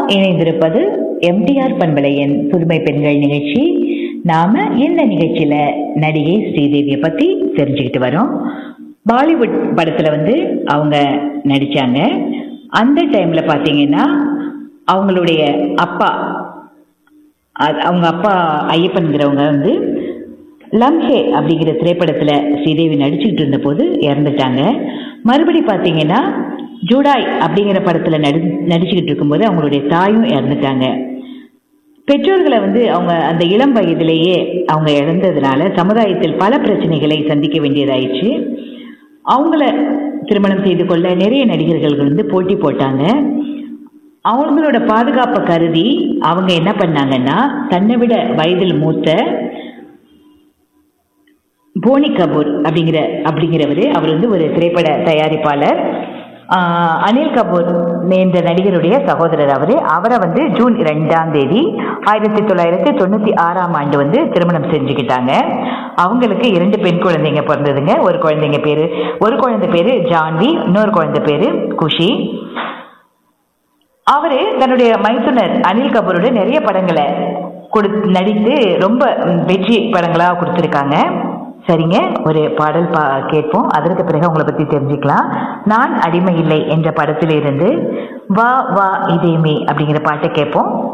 இணைந்திருப்பது எம்டிஆர் பண்பலையின் புதுமை பெண்கள் நிகழ்ச்சி நாம இந்த நிகழ்ச்சியில நடிகை ஸ்ரீதேவியை பத்தி தெரிஞ்சுக்கிட்டு வரோம் பாலிவுட் படத்துல வந்து அவங்க நடிச்சாங்க அந்த டைம்ல பாத்தீங்கன்னா அவங்களுடைய அப்பா அது- அவங்க அப்பா ஐயப்பன்கிறவங்க வந்து லம்ஹே அப்படிங்கிற திரைப்படத்துல ஸ்ரீதேவி நடிச்சுக்கிட்டு இருந்த போது இறந்துட்டாங்க மறுபடி பாத்தீங்கன்னா ஜூடாய் அப்படிங்கிற படத்துல நடி நடிச்சுக்கிட்டு இருக்கும்போது அவங்களுடைய தாயும் இறந்துட்டாங்க பெற்றோர்களை வந்து அவங்க அந்த இளம் வயதிலேயே அவங்க இழந்ததுனால சமுதாயத்தில் பல பிரச்சனைகளை சந்திக்க வேண்டியதாயிடுச்சு அவங்கள திருமணம் செய்து கொள்ள நிறைய நடிகர்கள் வந்து போட்டி போட்டாங்க அவங்களோட பாதுகாப்பை கருதி அவங்க என்ன பண்ணாங்கன்னா தன்னை விட வயதில் மூத்த போனி கபூர் அப்படிங்கிற அப்படிங்கிறவர் அவர் வந்து ஒரு திரைப்பட தயாரிப்பாளர் ஆஹ் அனில் கபூர் என்ற நடிகருடைய சகோதரர் அவர் அவரை வந்து ஜூன் ரெண்டாம் தேதி ஆயிரத்தி தொள்ளாயிரத்தி தொண்ணூத்தி ஆறாம் ஆண்டு வந்து திருமணம் செஞ்சுக்கிட்டாங்க அவங்களுக்கு இரண்டு பெண் குழந்தைங்க பிறந்ததுங்க ஒரு குழந்தைங்க பேரு ஒரு குழந்தை பேரு ஜான்வி இன்னொரு குழந்தை பேரு குஷி அவரு தன்னுடைய மைத்துனர் அனில் கபூரோட நிறைய படங்களை கொடு நடித்து ரொம்ப ம், வெற்றி படங்களா கொடுத்துருக்காங்க சரிங்க ஒரு பாடல் பா கேட்போம் அதற்கு பிறகு உங்களை பத்தி தெரிஞ்சுக்கலாம் நான் அடிமை இல்லை என்ற படத்திலிருந்து வா வா இதயமே அப்படிங்கிற பாட்டை கேட்போம்